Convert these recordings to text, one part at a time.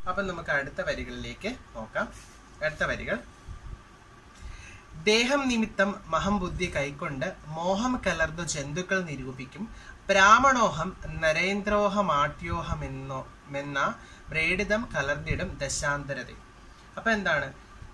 അപ്പം നമുക്ക് അടുത്ത വരികളിലേക്ക് നോക്കാം അടുത്ത വരികൾ ദേഹം നിമിത്തം മഹംബുദ്ധി കൈക്കൊണ്ട് മോഹം കലർന്നു ജന്തുക്കൾ നിരൂപിക്കും ബ്രാഹ്മണോഹം നരേന്ദ്രോഹമാട്യോഹമെന്നോ മെന്ന മ്രേഡിതം കലർന്നിടും ദശാന്തരത അപ്പൊ എന്താണ്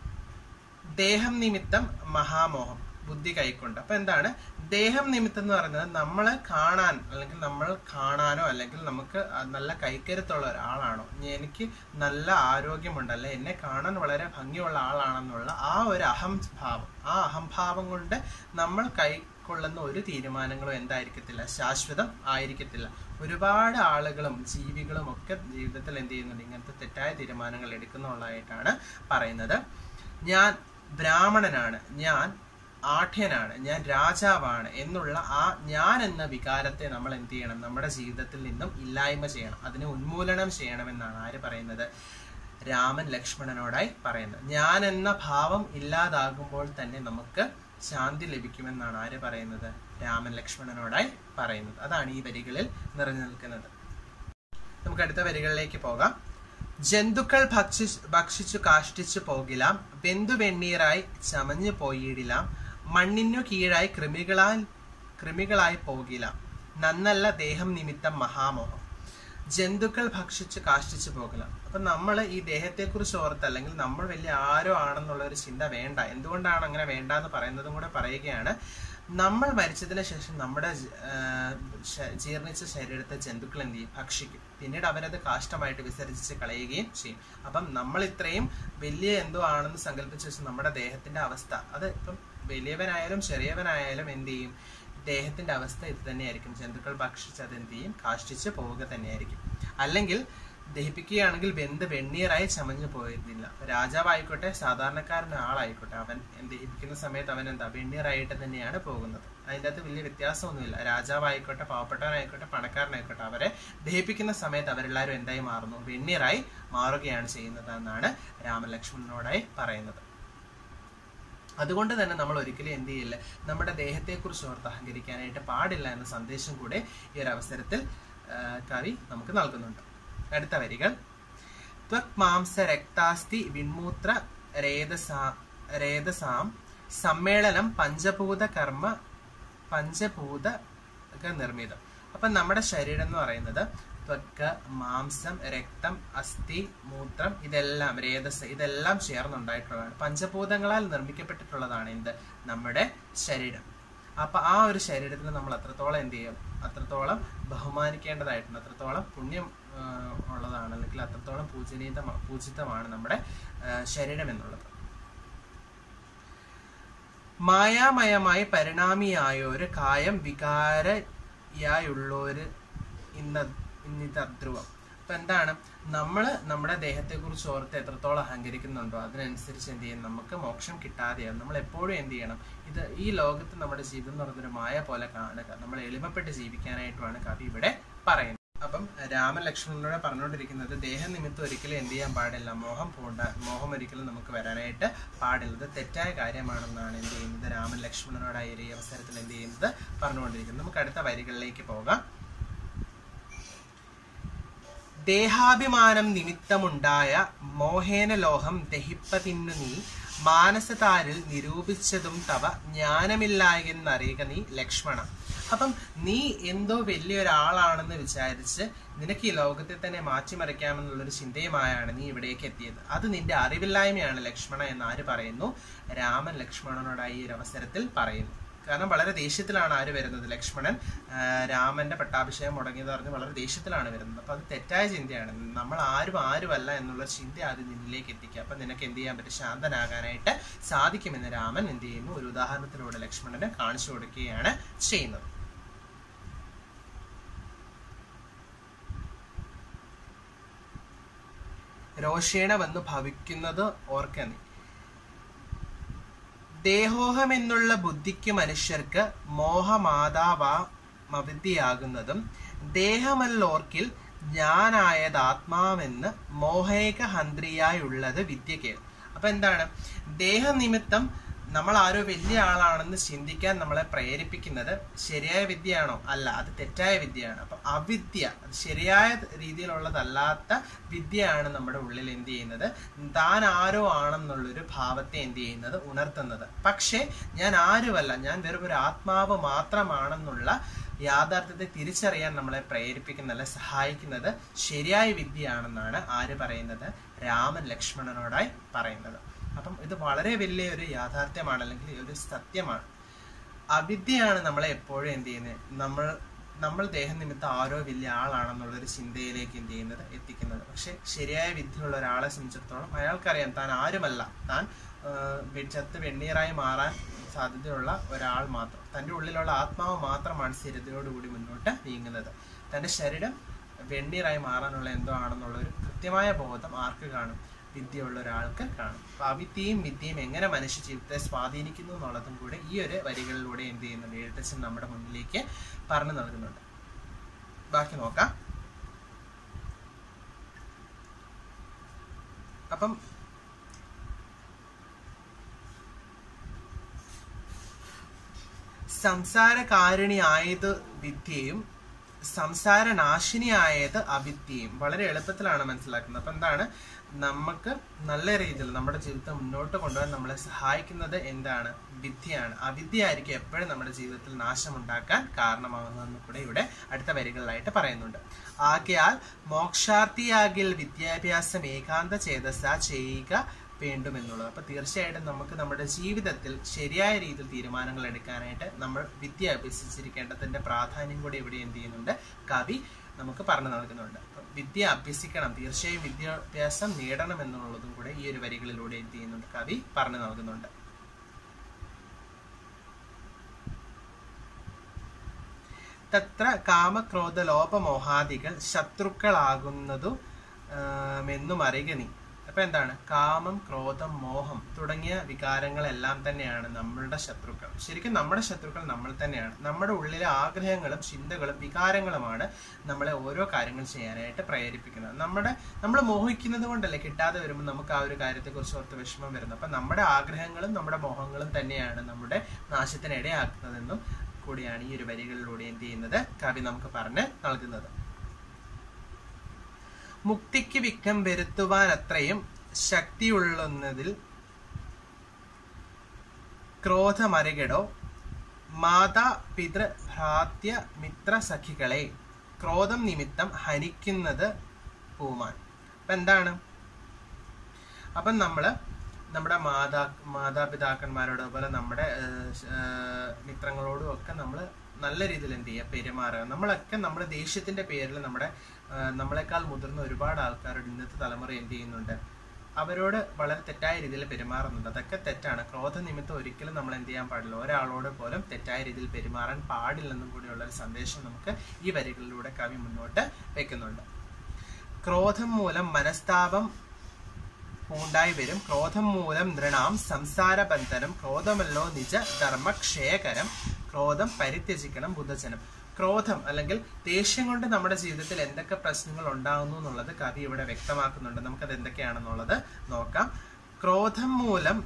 ദേഹം നിമിത്തം മഹാമോഹം ബുദ്ധി കൈക്കൊണ്ട് അപ്പൊ എന്താണ് ദേഹം നിമിത്തം എന്ന് പറയുന്നത് നമ്മളെ കാണാൻ അല്ലെങ്കിൽ നമ്മൾ കാണാനോ അല്ലെങ്കിൽ നമുക്ക് ആ നല്ല കൈക്കരുത്തുള്ള ഒരാളാണോ ഇനി എനിക്ക് നല്ല ആരോഗ്യമുണ്ടല്ലേ എന്നെ കാണാൻ വളരെ ഭംഗിയുള്ള ആളാണെന്നുള്ള ആ ഒരു അഹംഭാവം ആ അഹംഭാവം കൊണ്ട് നമ്മൾ കൈക്കൊള്ളുന്ന ഒരു തീരുമാനങ്ങളും എന്തായിരിക്കത്തില്ല ശാശ്വതം ആയിരിക്കത്തില്ല ഒരുപാട് ആളുകളും ജീവികളും ഒക്കെ ജീവിതത്തിൽ എന്ത് ചെയ്യുന്നുണ്ട് ഇങ്ങനത്തെ തെറ്റായ തീരുമാനങ്ങൾ എടുക്കുന്നുള്ളതായിട്ടാണ് പറയുന്നത് ഞാൻ ബ്രാഹ്മണനാണ് ഞാൻ ആഠ്യനാണ് ഞാൻ രാജാവാണ് എന്നുള്ള ആ ഞാൻ എന്ന വികാരത്തെ നമ്മൾ എന്ത് ചെയ്യണം നമ്മുടെ ജീവിതത്തിൽ നിന്നും ഇല്ലായ്മ ചെയ്യണം അതിനെ ഉന്മൂലനം ചെയ്യണമെന്നാണ് ആര് പറയുന്നത് രാമൻ ലക്ഷ്മണനോടായി പറയുന്നത് ഞാൻ എന്ന ഭാവം ഇല്ലാതാകുമ്പോൾ തന്നെ നമുക്ക് ശാന്തി ലഭിക്കുമെന്നാണ് ആര് പറയുന്നത് രാമൻ ലക്ഷ്മണനോടായി പറയുന്നത് അതാണ് ഈ വരികളിൽ നിറഞ്ഞു നിൽക്കുന്നത് നമുക്ക് അടുത്ത വരികളിലേക്ക് പോകാം ജന്തുക്കൾ ഭക്ഷി ഭക്ഷിച്ചു കാഷ്ടിച്ചു പോകിലാം വെന്തു വെണ്ണീറായി ചമഞ്ഞു പോയിടിലാം മണ്ണിനു കീഴായി കൃമികളാൽ കൃമികളായി പോകിലാം നന്നല്ല ദേഹം നിമിത്തം മഹാമോഹം ജന്തുക്കൾ ഭക്ഷിച്ച് കാഷ്ടിച്ചു പോകലാം അപ്പൊ നമ്മൾ ഈ ദേഹത്തെക്കുറിച്ച് ഓർത്ത് അല്ലെങ്കിൽ നമ്മൾ വലിയ ആരോ ആണെന്നുള്ള ഒരു ചിന്ത വേണ്ട എന്തുകൊണ്ടാണ് അങ്ങനെ വേണ്ട എന്ന് പറയുന്നതും കൂടെ പറയുകയാണ് നമ്മൾ മരിച്ചതിന് ശേഷം നമ്മുടെ ജ- ആ, ശ- ജീർണിച്ച ശരീരത്തെ ജന്തുക്കൾ എന്ത് ചെയ്യും ഭക്ഷിക്കും പിന്നീട് അവരത് കാഷ്ടമായിട്ട് വിസർജിച്ച് കളയുകയും ചെയ്യും അപ്പം നമ്മൾ ഇത്രയും വലിയ എന്തോ ആണെന്ന് സങ്കല്പിച്ച ശേഷം നമ്മുടെ ദേഹത്തിന്റെ അവസ്ഥ അത് ഇപ്പം വലിയവനായാലും ചെറിയവനായാലും എന്ത് ചെയ്യും ദേഹത്തിന്റെ അവസ്ഥ ഇത് തന്നെയായിരിക്കും ജന്തുക്കൾ ഭക്ഷിച്ച് അത് എന്ത് ചെയ്യും കാഷ്ടിച്ച് പോവുക തന്നെയായിരിക്കും അല്ലെങ്കിൽ ദഹിപ്പിക്കുകയാണെങ്കിൽ വെന്ത് വെണ്ണീറായി ചമഞ്ഞു പോയിരുന്നില്ല അപ്പൊ രാജാവായിക്കോട്ടെ സാധാരണക്കാരൻ ആളായിക്കോട്ടെ അവൻ ദഹിപ്പിക്കുന്ന സമയത്ത് അവൻ എന്താ വെണ്ണീറായിട്ട് തന്നെയാണ് പോകുന്നത് അതിൻ്റെ അകത്ത് വലിയ വ്യത്യാസമൊന്നുമില്ല രാജാവായിക്കോട്ടെ പാവപ്പെട്ടവനായിക്കോട്ടെ പണക്കാരനായിക്കോട്ടെ അവരെ ദഹിപ്പിക്കുന്ന സമയത്ത് അവരെല്ലാവരും എന്തായി മാറുന്നു വെണ്ണീറായി മാറുകയാണ് ചെയ്യുന്നത് എന്നാണ് രാമലക്ഷ്മണനോടായി പറയുന്നത് അതുകൊണ്ട് തന്നെ നമ്മൾ ഒരിക്കലും എന്ത് ചെയ്യില്ല നമ്മുടെ ദേഹത്തെക്കുറിച്ച് ഓർത്ത് അഹങ്കരിക്കാനായിട്ട് പാടില്ല എന്ന സന്ദേശം കൂടെ ഈ ഒരു അവസരത്തിൽ ആ, കവി നമുക്ക് നൽകുന്നുണ്ട് അടുത്ത വരികൾ ത്വക് മാംസ രക്താസ്തി വിൺമൂത്ര രേതസാ രേതസാം സമ്മേളനം പഞ്ചഭൂത കർമ്മ പഞ്ചഭൂത നിർമ്മിതം അപ്പൊ നമ്മുടെ ശരീരം എന്ന് പറയുന്നത് ത്വക്ക് മാംസം രക്തം അസ്ഥി മൂത്രം ഇതെല്ലാം രേതസ് ഇതെല്ലാം ചേർന്നുണ്ടായിട്ടുള്ളതാണ് പഞ്ചഭൂതങ്ങളാൽ നിർമ്മിക്കപ്പെട്ടിട്ടുള്ളതാണ് എന്ത് നമ്മുടെ ശരീരം അപ്പൊ ആ ഒരു ശരീരത്തിന് നമ്മൾ അത്രത്തോളം എന്ത് ചെയ്യും അത്രത്തോളം ബഹുമാനിക്കേണ്ടതായിട്ടുണ്ട് അത്രത്തോളം പുണ്യം ആ, ഉള്ളതാണ് അല്ലെങ്കിൽ അത്രത്തോളം പൂജനീയത പൂജിതമാണ് നമ്മുടെ ആ, ശരീരം എന്നുള്ളത് മായാമയമായി പരിണാമിയായൊരു കായം വികാരയായുള്ളൊരു ഇന്ന ഇന്നിത ധ്രുവം അപ്പൊ എന്താണ് നമ്മൾ നമ്മുടെ ദേഹത്തെ കുറിച്ച് ഓർത്ത് എത്രത്തോളം അഹങ്കരിക്കുന്നുണ്ടോ അതിനനുസരിച്ച് എന്ത് ചെയ്യും നമുക്ക് മോക്ഷം കിട്ടാതെയാവും നമ്മൾ എപ്പോഴും എന്ത് ചെയ്യണം ഇത് ഈ ലോകത്ത് നമ്മുടെ ജീവിതം എന്ന് പറയുന്നൊരു മായ പോലെ കാണുക നമ്മൾ എളിമപ്പെട്ട് ജീവിക്കാനായിട്ടുമാണ് കവി ഇവിടെ പറയുന്നത് അപ്പം രാമൻ ലക്ഷ്മണനോട് പറഞ്ഞുകൊണ്ടിരിക്കുന്നത് ദേഹനിമിത്തം ഒരിക്കലും എന്ത് ചെയ്യാൻ പാടില്ല മോഹം പോണ്ട മോഹം ഒരിക്കലും നമുക്ക് വരാനായിട്ട് പാടില്ല ഇത് തെറ്റായ കാര്യമാണെന്നാണ് എന്ത് ചെയ്യുന്നത് രാമൻ ലക്ഷ്മണനോടായി ഈ അവസരത്തിൽ എന്ത് ചെയ്യുന്നത് പറഞ്ഞുകൊണ്ടിരിക്കുന്നത് നമുക്ക് അടുത്ത വരികളിലേക്ക് പോകാം ദേഹാഭിമാനം നിമിത്തമുണ്ടായ മോഹേന ലോഹം ദഹിപ്പതിന്നു നീ മാനസതാരിൽ നിരൂപിച്ചതും തവ ജ്ഞാനമില്ലായെന്നറിയുക നീ ലക്ഷ്മണ അപ്പം നീ എന്തോ വലിയൊരാളാണെന്ന് വിചാരിച്ച് നിനക്ക് ഈ ലോകത്തെ തന്നെ മാറ്റിമറിക്കാമെന്നുള്ളൊരു ചിന്തയുമായാണ് നീ ഇവിടേക്ക് എത്തിയത് അത് നിന്റെ അറിവില്ലായ്മയാണ് ലക്ഷ്മണ എന്ന് ആര് പറയുന്നു രാമൻ ലക്ഷ്മണനോടായി ഈ ഒരു അവസരത്തിൽ പറയുന്നു കാരണം വളരെ ദേഷ്യത്തിലാണ് ആര് വരുന്നത് ലക്ഷ്മണൻ ആ, രാമന്റെ പട്ടാഭിഷേകം മുടങ്ങിയത് പറഞ്ഞ് വളരെ ദേഷ്യത്തിലാണ് വരുന്നത് അപ്പൊ അത് തെറ്റായ ചിന്തയാണ് നമ്മൾ ആരും ആരുമല്ല എന്നുള്ള ചിന്ത ആദ്യം നിന്നിലേക്ക് എത്തിക്കുക അപ്പൊ നിനക്ക് എന്ത് ചെയ്യാൻ പറ്റും ശാന്തനാകാനായിട്ട് സാധിക്കുമെന്ന് രാമൻ എന്ത് ചെയ്യുന്നു ഒരു ഉദാഹരണത്തിലൂടെ ലക്ഷ്മണന് കാണിച്ചു കൊടുക്കുകയാണ് ചെയ്യുന്നത് രോഷേണ വന്ന് ഭവിക്കുന്നത് ഓർക്ക നീ ദേഹോഹം എന്നുള്ള ബുദ്ധിക്ക് മനുഷ്യർക്ക് മോഹമാതാവാ മവിദ്യയാകുന്നതും ദേഹമല്ലോർക്കിൽ ഞാനായത് ആത്മാവെന്ന് മോഹേക ഹന്ത്രിയായുള്ളത് വിദ്യക്കേൾ അപ്പൊ എന്താണ് ദേഹനിമിത്തം നമ്മൾ ആരോ വലിയ ആളാണെന്ന് ചിന്തിക്കാൻ നമ്മളെ പ്രേരിപ്പിക്കുന്നത് ശരിയായ വിദ്യയാണോ അല്ല അത് തെറ്റായ വിദ്യയാണ് അപ്പൊ അവിദ്യ അത് ശരിയായ രീതിയിലുള്ളതല്ലാത്ത വിദ്യയാണ് നമ്മുടെ ഉള്ളിൽ എന്ത് ചെയ്യുന്നത് താൻ ആരോ ആണെന്നുള്ളൊരു ഭാവത്തെ എന്ത് ചെയ്യുന്നത് ഉണർത്തുന്നത് പക്ഷേ ഞാൻ ആരുമല്ല ഞാൻ വെറും ഒരു ആത്മാവ് മാത്രമാണെന്നുള്ള യാഥാർത്ഥ്യത്തെ തിരിച്ചറിയാൻ നമ്മളെ പ്രേരിപ്പിക്കുന്ന അല്ലെ സഹായിക്കുന്നത് ശരിയായ വിദ്യയാണെന്നാണ് ആര് പറയുന്നത് രാമൻ ലക്ഷ്മണനോടായി പറയുന്നത് അപ്പം ഇത് വളരെ വലിയ ഒരു യാഥാർത്ഥ്യമാണ് അല്ലെങ്കിൽ ഒരു സത്യമാണ് അവിദ്യയാണ് നമ്മളെ എപ്പോഴും എന്ത് ചെയ്യുന്നത് നമ്മൾ നമ്മൾ ദേഹനിമിത്തം ആരോ വലിയ ആളാണെന്നുള്ള ഒരു ചിന്തയിലേക്ക് എന്ത് ചെയ്യുന്നത് എത്തിക്കുന്നത് പക്ഷെ ശരിയായ വിദ്യയുള്ള ഒരാളെ സംബന്ധിച്ചിടത്തോളം അയാൾക്കറിയാം താൻ ആരുമല്ല താൻ ആഹ്, ചത്ത് വെണ്ണീറായി മാറാൻ സാധ്യതയുള്ള ഒരാൾ മാത്രം തൻ്റെ ഉള്ളിലുള്ള ആത്മാവ് മാത്രമാണ് സ്ഥിരതയോടുകൂടി മുന്നോട്ട് നീങ്ങുന്നത് തൻ്റെ ശരീരം വെണ്ണീറായി മാറാനുള്ള എന്തോ ആണെന്നുള്ള ഒരു കൃത്യമായ ബോധം ആർക്ക് കാണും വിദ്യയുള്ള ഒരാൾക്ക് കാണും അപ്പൊ അവിദ്യയും വിദ്യയും എങ്ങനെ മനുഷ്യ ജീവിതത്തെ സ്വാധീനിക്കുന്നു എന്നുള്ളതും കൂടെ ഈ ഒരു വരികളിലൂടെ എന്ത് ചെയ്യുന്നുണ്ട് എഴുത്തച്ഛൻ നമ്മുടെ മുന്നിലേക്ക് പറഞ്ഞു നൽകുന്നുണ്ട് ബാക്കി നോക്കാം അപ്പം സംസാരകാരിണിയായത് വിദ്യയും സംസാരനാശിനിയായത് അവിദ്യയും വളരെ എളുപ്പത്തിലാണ് മനസ്സിലാക്കുന്നത് അപ്പൊ എന്താണ് നമുക്ക് നല്ല രീതിയിൽ നമ്മുടെ ജീവിതത്തെ മുന്നോട്ട് കൊണ്ടുപോകാൻ നമ്മളെ സഹായിക്കുന്നത് എന്താണ് വിദ്യയാണ് അവിദ്യയായിരിക്കും എപ്പോഴും നമ്മുടെ ജീവിതത്തിൽ നാശമുണ്ടാക്കാൻ കാരണമാകുന്നതെന്ന് കൂടെ ഇവിടെ അടുത്ത വരികളിലായിട്ട് പറയുന്നുണ്ട് ആകയാൽ മോക്ഷാർത്ഥിയാകിൽ വിദ്യാഭ്യാസം ഏകാന്ത ചേതസ ചെയ്യുക വേണ്ടുമെന്നുള്ളത് അപ്പൊ തീർച്ചയായിട്ടും നമുക്ക് നമ്മുടെ ജീവിതത്തിൽ ശരിയായ രീതിയിൽ തീരുമാനങ്ങൾ എടുക്കാനായിട്ട് നമ്മൾ വിദ്യ അഭ്യസിച്ചിരിക്കേണ്ടതിന്റെ പ്രാധാന്യം കൂടി ഇവിടെ എന്ത് ചെയ്യുന്നുണ്ട് കവി നമുക്ക് പറഞ്ഞു നൽകുന്നുണ്ട് അപ്പൊ വിദ്യ അഭ്യസിക്കണം തീർച്ചയായും വിദ്യാഭ്യാസം നേടണം എന്നുള്ളതും കൂടെ ഈ ഒരു വരികളിലൂടെ എന്ത് ചെയ്യുന്നുണ്ട് കവി പറഞ്ഞു നൽകുന്നുണ്ട് തത്ര കാമക്രോധ ലോപമോഹാദികൾ ശത്രുക്കളാകുന്നതു മെന്നും അറിയുക നീ അപ്പൊ എന്താണ് കാമം ക്രോധം മോഹം തുടങ്ങിയ വികാരങ്ങളെല്ലാം തന്നെയാണ് നമ്മളുടെ ശത്രുക്കൾ ശരിക്കും നമ്മുടെ ശത്രുക്കൾ നമ്മൾ തന്നെയാണ് നമ്മുടെ ഉള്ളിലെ ആഗ്രഹങ്ങളും ചിന്തകളും വികാരങ്ങളുമാണ് നമ്മളെ ഓരോ കാര്യങ്ങൾ ചെയ്യാനായിട്ട് പ്രേരിപ്പിക്കുന്നത് നമ്മുടെ നമ്മൾ മോഹിക്കുന്നത് കൊണ്ടല്ലേ കിട്ടാതെ വരുമ്പോൾ നമുക്ക് ആ ഒരു കാര്യത്തെക്കുറിച്ച് ഓർത്ത് വിഷമം വരുന്നത് അപ്പൊ നമ്മുടെ ആഗ്രഹങ്ങളും നമ്മുടെ മോഹങ്ങളും തന്നെയാണ് നമ്മുടെ നാശത്തിന് ഇടയാക്കുന്നതെന്നും കൂടിയാണ് ഈ ഒരു വരികളിലൂടെ എന്ത് ചെയ്യുന്നത് കവി നമുക്ക് പറഞ്ഞ് നൽകുന്നത് മുക്തിക്ക് വിഘ്നം വരുത്തുവാൻ അത്രയും ശക്തിയുള്ളുന്നതിൽ ക്രോധമറികടോ മാതാ പിതൃ ഭ്രാത്യ മിത്ര സഖികളെ ക്രോധം നിമിത്തം ഹനിക്കുന്നത് പൂമാൻ അപ്പൊ എന്താണ് അപ്പം നമ്മള് നമ്മുടെ മാതാ മാതാപിതാക്കന്മാരോട് അതുപോലെ നമ്മുടെ ഏഹ്, ഏഹ്, മിത്രങ്ങളോടും ഒക്കെ നമ്മൾ നല്ല രീതിയിൽ എന്ത് ചെയ്യുക പെരുമാറുക നമ്മളൊക്കെ നമ്മുടെ ദേഷ്യത്തിന്റെ പേരിൽ നമ്മുടെ ഏഹ്, നമ്മളെക്കാൾ മുതിർന്ന ഒരുപാട് ആൾക്കാരോട് ഇന്നത്തെ തലമുറ എന്ത് ചെയ്യുന്നുണ്ട് അവരോട് വളരെ തെറ്റായ രീതിയിൽ പെരുമാറുന്നുണ്ട് അതൊക്കെ തെറ്റാണ് ക്രോധ നിമിത്തം ഒരിക്കലും നമ്മൾ എന്ത് ചെയ്യാൻ പാടില്ല ഒരാളോട് പോലും തെറ്റായ രീതിയിൽ പെരുമാറാൻ പാടില്ലെന്നും കൂടിയുള്ള ഒരു സന്ദേശം നമുക്ക് ഈ വരികളിലൂടെ കവി മുന്നോട്ട് വെക്കുന്നുണ്ട് ക്രോധം മൂലം മനസ്താപം ഉണ്ടായി വരും ക്രോധം മൂലം നൃണാം സംസാരബന്ധനം ക്രോധമല്ലോ നിജ ധർമ്മക്ഷയകരം ക്രോധം പരിത്യജിക്കണം ബുദ്ധജനം ക്രോധം അല്ലെങ്കിൽ ദേഷ്യം കൊണ്ട് നമ്മുടെ ജീവിതത്തിൽ എന്തൊക്കെ പ്രശ്നങ്ങൾ ഉണ്ടാകുന്നു എന്നുള്ളത് കവി ഇവിടെ വ്യക്തമാക്കുന്നുണ്ട് നമുക്കത് എന്തൊക്കെയാണെന്നുള്ളത് നോക്കാം ക്രോധം മൂലം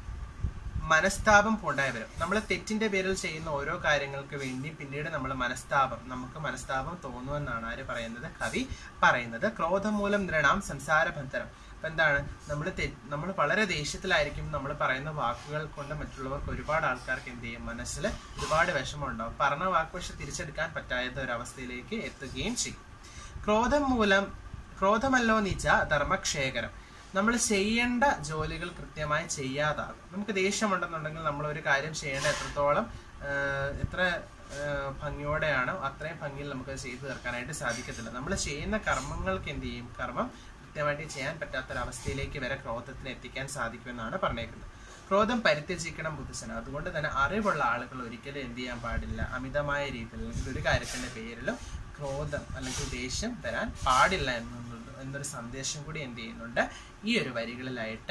മനസ്താപം ഉണ്ടായി വരും നമ്മൾ തെറ്റിന്റെ പേരിൽ ചെയ്യുന്ന ഓരോ കാര്യങ്ങൾക്ക് വേണ്ടി പിന്നീട് നമ്മൾ മനസ്താപം നമുക്ക് മനസ്താപം തോന്നുമെന്നാണ് ആര് പറയുന്നത് കവി പറയുന്നത് ക്രോധം മൂലം ദൃഢാം സംസാരബന്ധനം അപ്പൊ എന്താണ് നമ്മൾ നമ്മൾ വളരെ ദേഷ്യത്തിലായിരിക്കും നമ്മൾ പറയുന്ന വാക്കുകൾ കൊണ്ട് മറ്റുള്ളവർക്ക് ഒരുപാട് ആൾക്കാർക്ക് എന്ത് ചെയ്യും മനസ്സിൽ ഒരുപാട് വിഷമം ഉണ്ടാവും പറഞ്ഞ വാക്ക് പക്ഷെ തിരിച്ചെടുക്കാൻ പറ്റാത്ത ഒരു അവസ്ഥയിലേക്ക് എത്തുകയും ചെയ്യും ക്രോധം മൂലം ക്രോധമല്ലോ നീച്ച ധർമ്മക്ഷേകരം നമ്മൾ ചെയ്യേണ്ട ജോലികൾ കൃത്യമായി ചെയ്യാതാകും നമുക്ക് ദേഷ്യമുണ്ടെന്നുണ്ടെങ്കിൽ നമ്മൾ ഒരു കാര്യം ചെയ്യേണ്ട എത്രത്തോളം ആഹ്, എത്ര ആഹ്, ഭംഗിയോടെയാണോ അത്രയും ഭംഗിയിൽ നമുക്ക് അത് ചെയ്തു തീർക്കാനായിട്ട് സാധിക്കത്തില്ല നമ്മൾ ചെയ്യുന്ന കർമ്മങ്ങൾക്ക് എന്ത് ചെയ്യും കർമ്മം കൃത്യമായിട്ട് ചെയ്യാൻ പറ്റാത്തൊരവസ്ഥയിലേക്ക് വരെ ക്രോധത്തിന് എത്തിക്കാൻ സാധിക്കുമെന്നാണ് പറഞ്ഞേക്കുന്നത് ക്രോധം പരിത്യജിക്കണം ബുദ്ധിസന അതുകൊണ്ട് തന്നെ അറിവുള്ള ആളുകൾ ഒരിക്കലും എന്ത് ചെയ്യാൻ പാടില്ല അമിതമായ രീതിയിൽ അല്ലെങ്കിൽ ഒരു കാര്യത്തിന്റെ പേരിലും ക്രോധം അല്ലെങ്കിൽ ദേഷ്യം വരാൻ പാടില്ല എന്നുള്ള എന്നൊരു സന്ദേശം കൂടി എന്ത് ചെയ്യുന്നുണ്ട് ഈ ഒരു വരികളിലായിട്ട്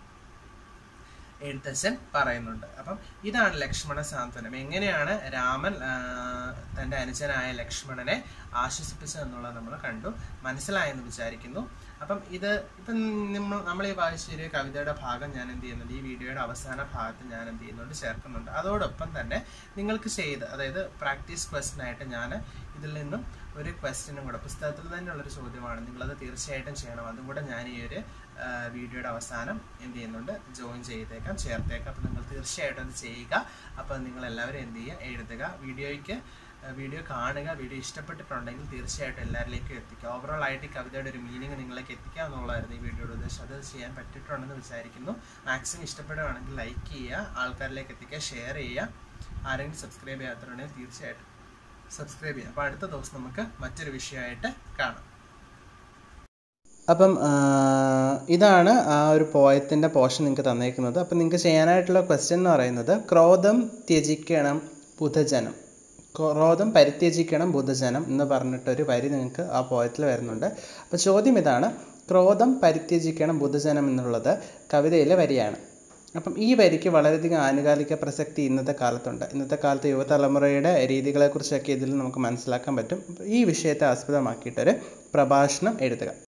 എഴുത്തച്ഛൻ പറയുന്നുണ്ട് അപ്പം ഇതാണ് ലക്ഷ്മണ സാന്ത്വനം എങ്ങനെയാണ് രാമൻ ആ, തന്റെ അനുജനായ ലക്ഷ്മണനെ ആശ്വസിപ്പിച്ചത് എന്നുള്ളത് നമ്മൾ കണ്ടു മനസ്സിലായെന്ന് വിചാരിക്കുന്നു അപ്പം ഇത് ഇപ്പം നമ്മൾ നമ്മൾ ഈ വായിച്ച ഒരു കവിതയുടെ ഭാഗം ഞാൻ എന്ത് ചെയ്യുന്നുണ്ട് ഈ വീഡിയോയുടെ അവസാന ഭാഗത്ത് ഞാൻ എന്ത് ചെയ്യുന്നുണ്ട് ചേർക്കുന്നുണ്ട് അതോടൊപ്പം തന്നെ നിങ്ങൾക്ക് ചെയ്ത് അതായത് പ്രാക്ടീസ് ക്വസ്റ്റൻ ആയിട്ട് ഞാൻ ഇതിൽ നിന്നും ഒരു ക്വസ്റ്റ്യനും കൂടെ പുസ്തകത്തിൽ തന്നെയുള്ളൊരു ചോദ്യമാണ് നിങ്ങളത് തീർച്ചയായിട്ടും ചെയ്യണം അതും കൂടെ ഞാൻ ഈ ഒരു ആ, വീഡിയോയുടെ അവസാനം എന്ത് ചെയ്യുന്നുണ്ട് ജോയിൻ ചെയ്തേക്കാം ചേർത്തേക്കാം അപ്പം നിങ്ങൾ തീർച്ചയായിട്ടും അത് ചെയ്യുക അപ്പോൾ നിങ്ങൾ എല്ലാവരും എന്ത് ചെയ്യുക എഴുതുക വീഡിയോയ്ക്ക് ആ, വീഡിയോ കാണുക വീഡിയോ ഇഷ്ടപ്പെട്ടിട്ടുണ്ടെങ്കിൽ തീർച്ചയായിട്ടും എല്ലാവരിലേക്കും എത്തിക്കുക ഓവറോൾ ആയിട്ട് ഈ കവിതയുടെ ഒരു മീനിങ് നിങ്ങളിലേക്ക് എത്തിക്കുക എന്നുള്ളതായിരുന്നു ഈ വീഡിയോയുടെ ഉദ്ദേശം അത് ചെയ്യാൻ പറ്റിയിട്ടുണ്ടെന്ന് വിചാരിക്കുന്നു മാക്സിമം ഇഷ്ടപ്പെടുകയാണെങ്കിൽ ലൈക്ക് ചെയ്യുക ആൾക്കാരിലേക്ക് എത്തിക്കുക ഷെയർ ചെയ്യുക ആരെങ്കിലും സബ്സ്ക്രൈബ് ചെയ്യാത്തവരുണ്ടെങ്കിൽ തീർച്ചയായിട്ടും സബ്സ്ക്രൈബ് ചെയ്യുക അപ്പോൾ അടുത്ത ദിവസം നമുക്ക് മറ്റൊരു വിഷയമായിട്ട് കാണാം അപ്പം ആ, ഇതാണ് ആ ഒരു പോയത്തിൻ്റെ പോർഷൻ നിങ്ങൾക്ക് തന്നേക്കുന്നത് അപ്പം നിങ്ങൾക്ക് ചെയ്യാനായിട്ടുള്ള ക്വസ്റ്റ്യൻ എന്ന് പറയുന്നത് ക്രോധം ത്യജിക്കണം ബുധജനം ക്രോധം പരിത്യജിക്കണം ബുധജനം എന്ന് പറഞ്ഞിട്ടൊരു വരി നിങ്ങൾക്ക് ആ പോയത്തിൽ വരുന്നുണ്ട് അപ്പോൾ ചോദ്യം ഇതാണ് ക്രോധം പരിത്യജിക്കണം ബുധജനം എന്നുള്ളത് കവിതയിലെ വരിയാണ് അപ്പം ഈ വരിക്ക് വളരെയധികം ആനുകാലിക പ്രസക്തി ഇന്നത്തെ കാലത്തുണ്ട് ഇന്നത്തെ കാലത്തെ യുവതലമുറയുടെ രീതികളെക്കുറിച്ചൊക്കെ ഇതിൽ നമുക്ക് മനസ്സിലാക്കാൻ പറ്റും ഈ വിഷയത്തെ ആസ്പദമാക്കിയിട്ടൊരു പ്രഭാഷണം എഴുതുക